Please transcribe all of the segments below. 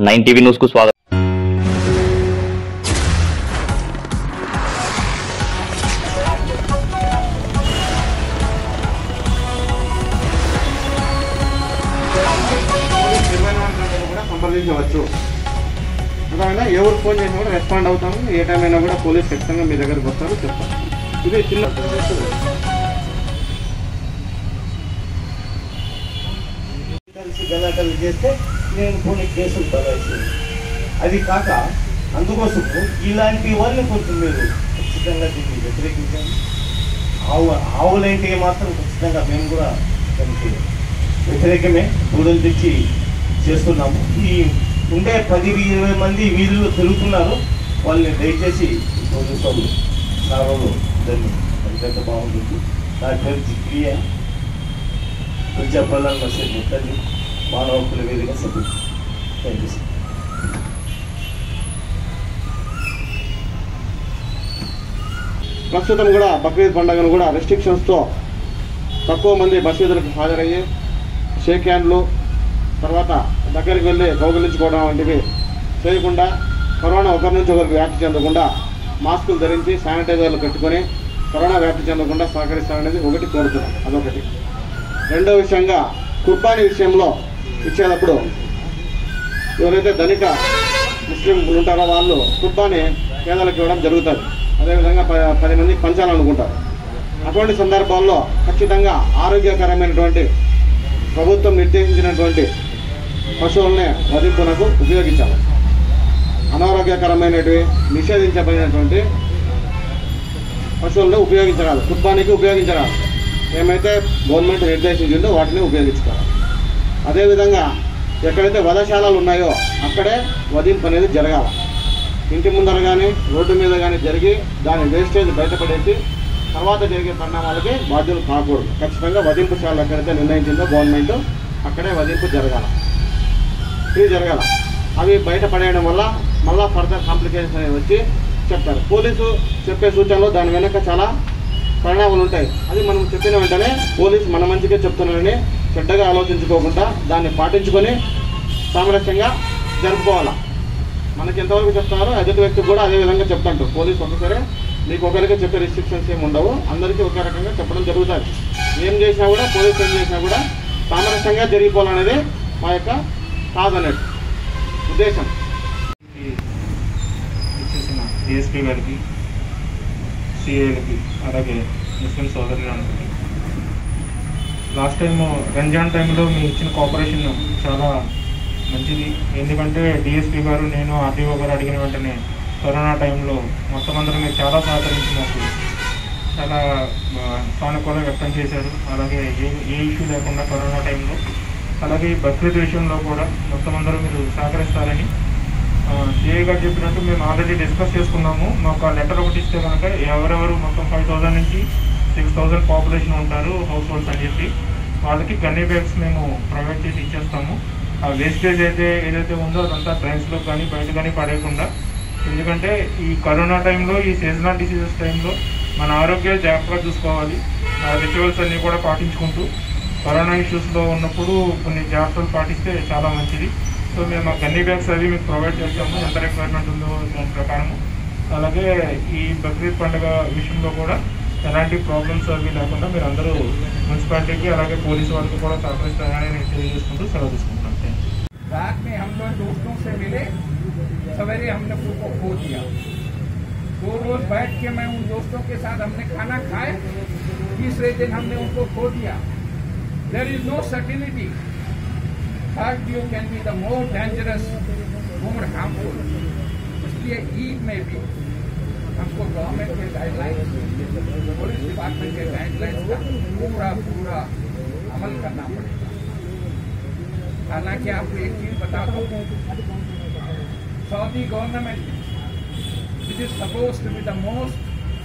nine TV news కు స్వాగతం ఇరవై నాలుగు గంటలు కూడా సంప్రదించవచ్చు అర్థమైనా ఎవరు ఫోన్ చేసినా కూడా రెస్పాండ్ అవుతాము ఏ టైం అయినా కూడా పోలీస్ ఖచ్చితంగా మీ దగ్గరకు వస్తారు చెప్తారు ఇది చిన్న కలిసి గలాటలు చేస్తే నేను కొన్ని కేసులు బలాయించింది అది కాక అందుకోసం ఇలాంటి వాళ్ళని కొంచెం మీరు ఖచ్చితంగా దీన్ని వ్యతిరేకించండి ఆవు ఆవులంటే మాత్రం ఖచ్చితంగా మేము కూడా దానికి వ్యతిరేకమే దూడలు తెచ్చి చేస్తున్నాము ఈ ఉండే పది ఇరవై మంది వీధుల్లో తిరుగుతున్నారు వాళ్ళని దయచేసి పోలీసు వాళ్ళు సార్లు దాన్ని అరికట్ట బాగుంటుంది నా పేరు జిక్రియా ప్రజాపాలన మసీద్ ముట్టండి మానవ హక్కుల వేదిక సభ్యులు థ్యాంక్ యూ సార్ ప్రస్తుతం కూడా బక్రీద్ పండుగను కూడా రెస్ట్రిక్షన్స్తో తక్కువ మంది మసీదులకు హాజరయ్యి షేక్ హ్యాండ్లు తర్వాత దగ్గరికి వెళ్ళి కౌగిలించుకోవడం వంటివి చేయకుండా కరోనా ఒకరి నుంచి ఒకరికి వ్యాప్తి చెందకుండా మాస్కులు ధరించి శానిటైజర్లు పెట్టుకొని కరోనా వ్యాప్తి చెందకుండా సహకరిస్తారనేది ఒకటి కోరుతున్నాం అదొకటి రెండో విషయంగా కుర్బానీ విషయంలో ఇచ్చేటప్పుడు ఎవరైతే ధనిక ముస్లింలు ఉంటారో వాళ్ళు కుర్బానీ పేదలకు ఇవ్వడం జరుగుతుంది అదేవిధంగా ప- పది మందికి పంచాలనుకుంటారు అటువంటి సందర్భాల్లో ఖచ్చితంగా ఆరోగ్యకరమైనటువంటి ప్రభుత్వం నిర్దేశించినటువంటి పశువుల్ని వధింపునకు ఉపయోగించాలి అనారోగ్యకరమైనటివి నిషేధించబడినటువంటి పశువులను ఉపయోగించరాదు కుర్బానీకి ఉపయోగించరాదు ఏమైతే గవర్నమెంట్ నిర్దేశించిందో వాటిని ఉపయోగించుకోవాలి అదేవిధంగా ఎక్కడైతే వధశాలలు ఉన్నాయో అక్కడే వధింపు అనేది జరగాలి ఇంటి ముందర కానీ రోడ్డు మీద కానీ జరిగి దాని వేస్టేజ్ బయటపడేసి తర్వాత జరిగే పరిణామాలకి బాధ్యులు కాకూడదు ఖచ్చితంగా వధింపుశాలలు ఎక్కడైతే నిర్ణయించిందో గవర్నమెంట్ అక్కడే వధింపు జరగాల ఇది జరగాల అవి బయటపడేయడం వల్ల మళ్ళా ఫర్దర్ కాంప్లికేషన్స్ అనేవి వచ్చి చెప్తారు పోలీసు చెప్పే సూచనలు దాని వెనక చాలా పరిణామాలు ఉంటాయి అది మనం చెప్పిన వెంటనే పోలీసు మన మంచిగా చెప్తున్నారని చెడ్డగా ఆలోచించుకోకుండా దాన్ని పాటించుకొని సామరస్యంగా జరుపుకోవాలా మనకి ఎంతవరకు చెప్తున్నారో ఎదుటి వ్యక్తికి కూడా అదే విధంగా చెప్తుంటారు పోలీసు ఒకసారి మీకు ఒకరికి చెప్పే రిస్ట్రిక్షన్స్ ఏమి ఉండవు అందరికీ ఒకే రకంగా చెప్పడం జరుగుతుంది ఏం చేసినా కూడా పోలీసు ఏం చేసినా కూడా సామరస్యంగా జరిగిపోవాలనేది మా యొక్క కాదన్నట్టు ఉద్దేశం ఇచ్చేసిన డిఎస్పీ గారికి సిఏలకి అలాగే ముస్లిం సోదరులందరికీ లాస్ట్ టైం రంజాన్ టైంలో మీ ఇచ్చిన కోఆపరేషన్ చాలా మంచిది ఎందుకంటే డిఎస్పీ గారు నేను ఆర్డీఓ గారు అడిగిన వెంటనే కరోనా టైంలో మొత్తం అందరూ మీరు చాలా సహకరించి మాకు చాలా ఆ, సానుకూలంగా వ్యక్తం చేశారు అలాగే ఏ ఏ ఇష్యూ లేకుండా కరోనా టైంలో అలాగే ఈ బక్రీద్ విషయంలో కూడా మొత్తం అందరూ మీరు సహకరిస్తారని సిఏ గారు చెప్పినట్టు మేము ఆల్రెడీ డిస్కస్ చేసుకున్నాము మాకు ఆ లెటర్ ఒకటి ఇస్తే కనుక ఎవరెవరు మొత్తం ఫైవ్ థౌసండ్ నుంచి సిక్స్ థౌసండ్ పాపులేషన్ ఉంటారు హౌస్ హోల్డ్స్ అని చెప్పి వాళ్ళకి గన్నీ బ్యాగ్స్ మేము ప్రొవైడ్ చేసి ఇచ్చేస్తాము ఆ వేస్టేజ్ అయితే ఏదైతే ఉందో అదంతా డ్రైన్స్లో కానీ బయట కానీ పడేయకుండా ఎందుకంటే ఈ కరోనా టైంలో ఈ సీజనల్ డిసీజెస్ టైంలో మన ఆరోగ్య జాగ్రత్తగా చూసుకోవాలి ఆ రిచువల్స్ అన్నీ కూడా పాటించుకుంటూ కరోనా ఇష్యూస్లో ఉన్నప్పుడు కొన్ని జాగ్రత్తలు పాటిస్తే చాలా మంచిది సో మేము ఆ గన్నీ బ్యాగ్స్ అవి మీకు ప్రొవైడ్ చేస్తాము ఎంత రిక్వైర్మెంట్ ఉందో దాని ప్రకారము అలాగే ఈ బక్రీద్ పండుగ విషయంలో కూడా ఎలాంటి ప్రాబ్లమ్స్ అవి లేకుండా మీరు అందరూ మున్సిపాలిటీకి అలాగే పోలీసు వాళ్ళకి కూడా సహకరిస్తారని నేను తెలియజేసుకుంటూ సెలవు తీసుకుంటాను థ్యాంక్ యూ रात में हम लोग दोस्तों से मिले सवेरे हमने खुद को खो दिया दो रोज बैठ के मैं उन दोस्तों के साथ हमने खाना खाए तीसरे दिन हमने उनको खो दिया there is no certainty third you can be the more dangerous more harmful इसलिए ईद में भी हमको गवर्नमेंट के गाइडलाइंस पुलिस डिपार्टमेंट के गाइडलाइंस का पूरा पूरा अमल करना पड़ेगा हालांकि आपको एक चीज बता दो Saudi government which is suppose to be the most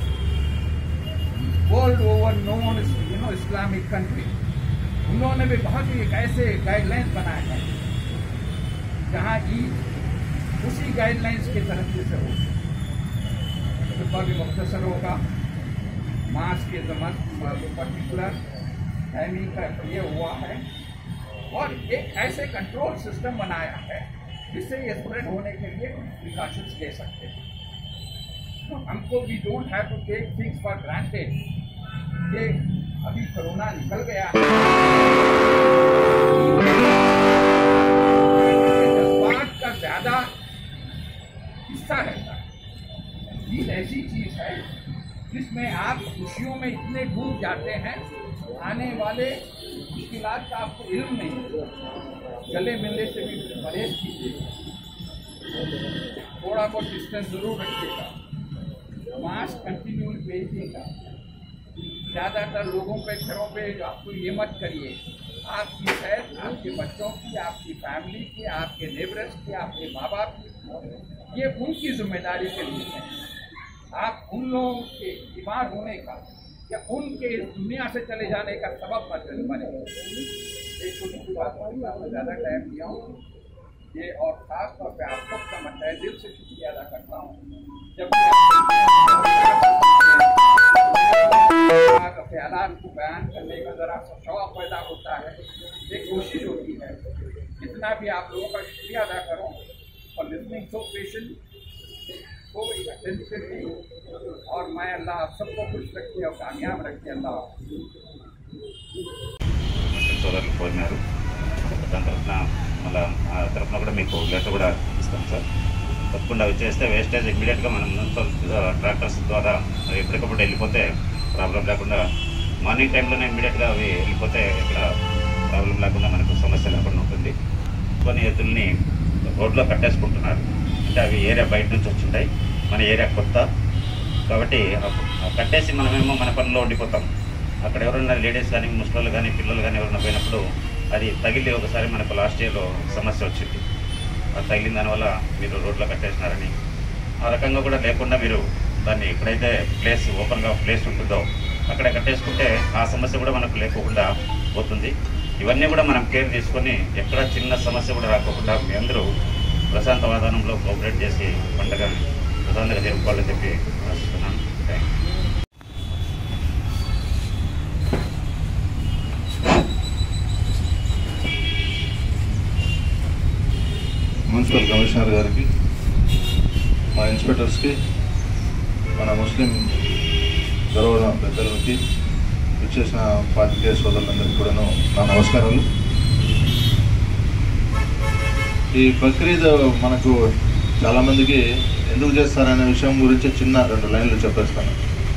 world over known you know Islamic country उन्होंने भी बहुत ही एक ऐसे गाइडलाइंस बनाए हैं जहां ईद उसी गाइडलाइंस के तरफ से हो खुतबा भी मुख्तसर होगा मास के जमान पर्टिकुलर टाइमिंग का ये हुआ है और एक ऐसे कंट्रोल सिस्टम बनाया है इससे ये स्प्रेड होने के लिए प्रिकॉशंस ले सकते हैं तो हमको भी don't have to take things for granted ये अभी कोरोना निकल गया है जज्बात का ज्यादा हिस्सा रहता है ईद ऐसी चीज है जिसमें आप खुशियों में इतने डूब जाते हैं आने वाले मुश्किलात का आपको इल्म नहीं गले मिलने से भी परहेज कीजिए थोड़ा बहुत डिस्टेंस जरूर रखिएगा मास्क कंटिन्यू भेजिएगा ज़्यादातर लोगों पे घरों पे आपको ये मत करिए आपकी सेहत आपके बच्चों की आपकी फैमिली की आपके नेबरस की आपके माँ बाप की ये उनकी जिम्मेदारी के लिए है आप उन लोगों के बीमार होने का या उनके इस दुनिया से चले जाने का सबब मत बने एक छोटी सी बात होगी मैं ज़्यादा टाइम दिया हूँ ये और खास तौर पे आप सबका मैं तहे दिल से शुक्रिया अदा करता हूँ जब भी आप ख्याल को बयान करने का ज़रा सा शौक पैदा होता है एक कोशिश होती है जितना भी आप लोगों का शुक्रिया अदा करो और लिसनिंग सो पेशेंट को अटेंटिवली और मैं अल्लाह आप सबको खुश रखे और कामयाब रखे अल्लाह సోదరులు కోరినారు దాని తరఫున మళ్ళీ ఆ తరఫున కూడా మీకు లెటర్ కూడా ఇస్తాం సార్ తప్పకుండా అవి చేస్తే వేస్టేజ్ ఇమీడియట్గా మనం మున్సిపల్ ట్రాక్టర్స్ ద్వారా అవి ఎప్పటికప్పుడు వెళ్ళిపోతే ప్రాబ్లం లేకుండా మార్నింగ్ టైంలోనే ఇమీడియట్గా అవి వెళ్ళిపోతే ఇక్కడ ప్రాబ్లం లేకుండా మనకు సమస్య లేకుండా ఉంటుంది కొన్ని ఎద్దుల్ని రోడ్లో కట్టేసుకుంటున్నారు అంటే అవి ఏరియా బయట నుంచి వచ్చింటాయి మన ఏరియా కొత్త కాబట్టి ఆ- ఆ కట్టేసి మనమేమో మన పనిలో ఉండిపోతాం అక్కడ ఎవరైనా లేడీస్ కానీ ముసలు కానీ పిల్లలు కానీ ఎవరైనా పోయినప్పుడు అది తగిలి ఒకసారి మనకు లాస్ట్ ఇయర్లో సమస్య వచ్చింది అది తగిలిన దానివల్ల మీరు రోడ్లో కట్టేసినారని ఆ రకంగా కూడా లేకుండా మీరు దాన్ని ఎక్కడైతే ప్లేస్ ఓపెన్గా ప్లేస్ ఉంటుందో అక్కడ కట్టేసుకుంటే ఆ సమస్య కూడా మనకు లేకుండా పోతుంది ఇవన్నీ కూడా మనం కేర్ తీసుకొని ఎక్కడ చిన్న సమస్య కూడా రాకోకుండా మీ అందరూ ప్రశాంత వాతావరణంలో కోఆపరేట్ చేసి పండుగ ప్రశాంతంగా జరుపుకోవాలని చెప్పి ఆశిస్తున్నాను థ్యాంక్ యూ మున్సిపల్ కమిషనర్ గారికి మా ఇన్స్పెక్టర్స్కి మన ముస్లిం గౌరవ పెద్దలకి ఇచ్చేసిన పాత్రికేయ సోదరులందరికీ కూడాను నా నమస్కారాలు ఈ బక్రీద్ మనకు చాలామందికి ఎందుకు చేస్తారనే విషయం గురించి చిన్న రెండు లైన్లు చెప్పేస్తాను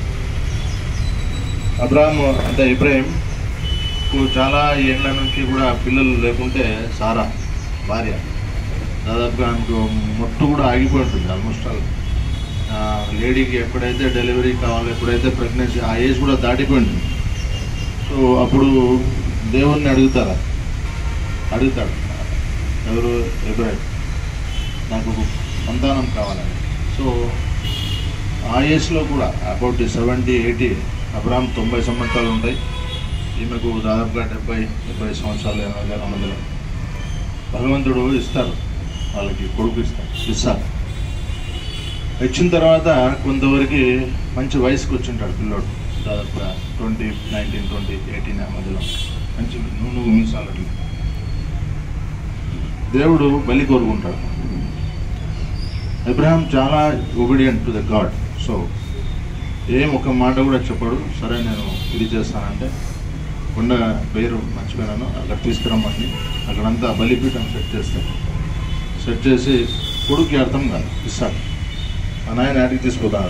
అబ్రాహం అంటే ఇబ్రాహిం చాలా ఏళ్ళ నుంచి కూడా పిల్లలు లేకుంటే సారా భార్య దాదాపుగా ఆమెకు మొట్టు కూడా ఆగిపోయి ఉంటుంది ఆల్మోస్ట్ ఆల్ ఆ, లేడీకి ఎప్పుడైతే డెలివరీ కావాలో ఎప్పుడైతే ప్రెగ్నెన్సీ ఆ ఏజ్ కూడా దాటిపోయింది సో అప్పుడు దేవుణ్ణి అడుగుతారా అడుగుతాడు ఎవరు ఎబ్రాహిం నాకు ఒక సంతానం కావాలని సో ఆ ఏజ్లో కూడా అబౌట్ సెవెంటీ ఎయిటీ అబ్రాహం తొంభై సంవత్సరాలు ఉంటాయి ఈమెకు దాదాపుగా డెబ్బై డెబ్బై సంవత్సరాలు ఎనభై మధ్యలో భగవంతుడు ఇస్తారు వాళ్ళకి కొడుకు ఇస్తారు ఇస్తారు ఇచ్చిన తర్వాత కొంతవరకు మంచి వయసుకు వచ్చింటాడు పిల్లోడు దాదాపుగా ట్వంటీ నైన్టీన్ ట్వంటీ ఎయిటీన్ ఆ మధ్యలో మంచి నువ్వు మీసాలు అట్లా దేవుడు బలి కోరుకుంటాడు అబ్రహాం చాలా obedient to the God so ఏం ఒక మాట కూడా చెప్పాడు సరే నేను ఇది చేస్తానంటే కొండ పేరు మర్చిపోయినాను అక్కడ తీసుకురమ్మని అక్కడంతా బలిపీఠం సెట్ చేస్తాడు సెట్ చేసి కొడుకు అర్థం కాదు ఇస్తాడు ఆ నాయన ఆడికి తీసుకుపోతాను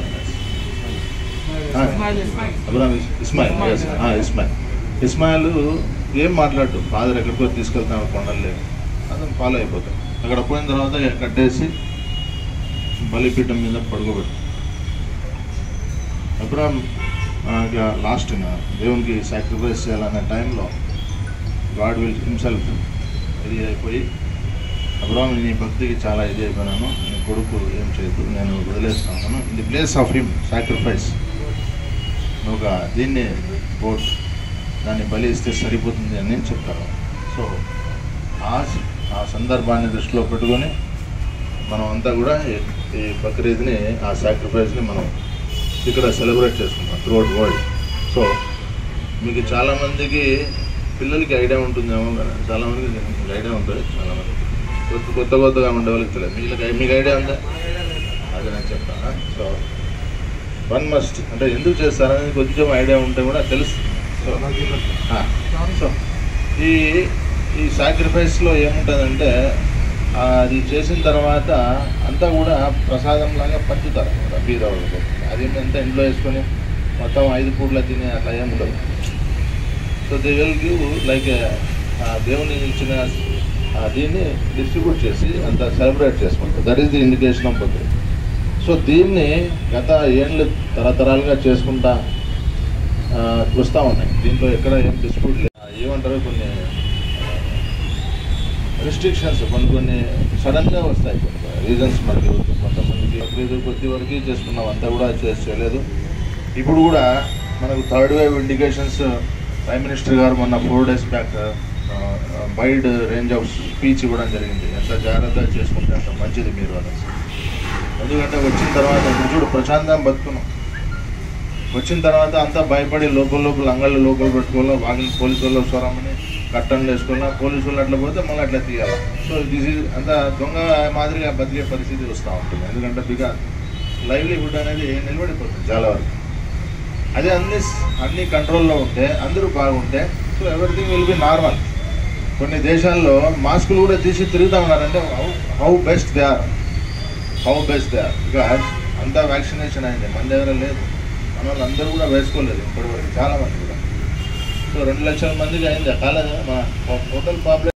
అబ్రామ్ ఇస్మాయిల్ yes, ఆ, ఇస్మాయిల్ ఇస్మాయిల్ ఏం మాట్లాడు ఫాదర్ ఎక్కడికో తీసుకెళ్తాను కొండలు లేదు అతను ఫాలో అయిపోతాడు అక్కడ పోయిన తర్వాత కట్టేసి బలిపీఠం మీద పడుకోబెట్టు అబ్రామ్ లాస్ట్ దేవునికి సాక్రిఫైస్ చేయాలనే టైంలో గాడ్ విల్ హిమ్సెల్ఫ్ ఇది అయిపోయి అబ్రామ్ నీ భక్తికి చాలా ఇది అయిపోయినాను నీ కొడుకు ఏం చేయదు నేను వదిలేస్తున్నాను in the place of him sacrifice నువ్వు ఒక దీన్ని బోట్ దాన్ని బలి ఇస్తే సరిపోతుంది అని చెప్తారు సో ఆ ఆ సందర్భాన్ని దృష్టిలో పెట్టుకొని మనం అంతా కూడా ఈ- ఈ బక్రీద్ని ఆ సాక్రిఫైస్ని మనం ఇక్కడ సెలబ్రేట్ చేసుకుంటాం త్రూఅవుట్ వరల్డ్ సో మీకు చాలామందికి పిల్లలకి ఐడియా ఉంటుందేమో కానీ చాలామందికి ఐడియా ఉంటుంది చాలామంది కొత్త కొత్త కొత్తగా ఉండే వాళ్ళకి తెలియదు మీకు మీకు ఐడియా ఉందా అది నేను చెప్తాను సో వన్ మస్ట్ అంటే ఎందుకు చేస్తారని కొంచెం ఐడియా ఉంటే కూడా తెలుసు సో ఆ, సో ఈ ఈ సాక్రిఫైస్లో ఏముంటుందంటే ఆ, అది చేసిన తర్వాత అంతా కూడా ప్రసాదం లాగా పంచుతారు అనమాట బీదవాళ్ళకి అది ఏంటంటే ఇంట్లో వేసుకొని మొత్తం ఐదు పూట్ల తినే అట్లా ఏమి ఉండదు so they will give like దేవుని ఇచ్చిన ఆ, దీన్ని డిస్ట్రిబ్యూట్ చేసి అంత సెలబ్రేట్ చేసుకుంటారు that is the indication of Bakrid so దీన్ని గత ఏళ్ళు తరతరాలుగా చేసుకుంటా ఆ, వస్తూ ఉన్నాయి దీంట్లో ఎక్కడ ఏం డిస్ప్యూట్ లేదు ఆ, ఏమంటారు కొన్ని రిస్ట్రిక్షన్స్ కొన్ని కొన్ని సడన్గా వస్తాయి కొన్ని రీజన్స్ మనకి కొంతమందికి బక్రీద్ కొద్ది వరకు చేసుకున్నాం అంతా కూడా చేసి చేయలేదు ఇప్పుడు కూడా మనకు third wave indications prime minister గారు మొన్న four days back wide range of speech ఇవ్వడం జరిగింది ఎంత జాగ్రత్తగా చేసుకుంటే అంత మంచిది మీరు అనేసి ఎందుకంటే వచ్చిన తర్వాత ఇప్పుడు చూడు ప్రశాంతం బతుకున్నాం వచ్చిన తర్వాత అంతా భయపడి లోపల లోపల అంగళ్ళు లోపల పెట్టుకోవాలా వాగిన పోలీసు వాళ్ళు స్వరమని కట్టన్లు వేసుకోవాలా పోలీసు వాళ్ళు అట్లా పోతే మళ్ళీ అట్లా తీయాలి సో దిస్ ఈజ్ అంత దొంగ మాదిరిగా బతికే పరిస్థితి వస్తూ ఉంటుంది ఎందుకంటే బికాస్ లైవ్లీహుడ్ అనేది నిలబడిపోతుంది చాలా వరకు అదే అన్ని అన్ని కంట్రోల్లో ఉంటే అందరూ బాగుంటే so everything will be normal కొన్ని దేశాల్లో మాస్కులు కూడా తీసి తిరుగుతూ ఉన్నారంటే how how best they are how best they are because అంతా వ్యాక్సినేషన్ అయింది మన దగ్గర లేదు మన వాళ్ళు అందరూ కూడా వేసుకోలేదు ఇప్పటివరకు చాలా మంది కూడా సో రెండు లక్షల మందికి అయింది కాలేదా మన టోటల్ పాపులేషన్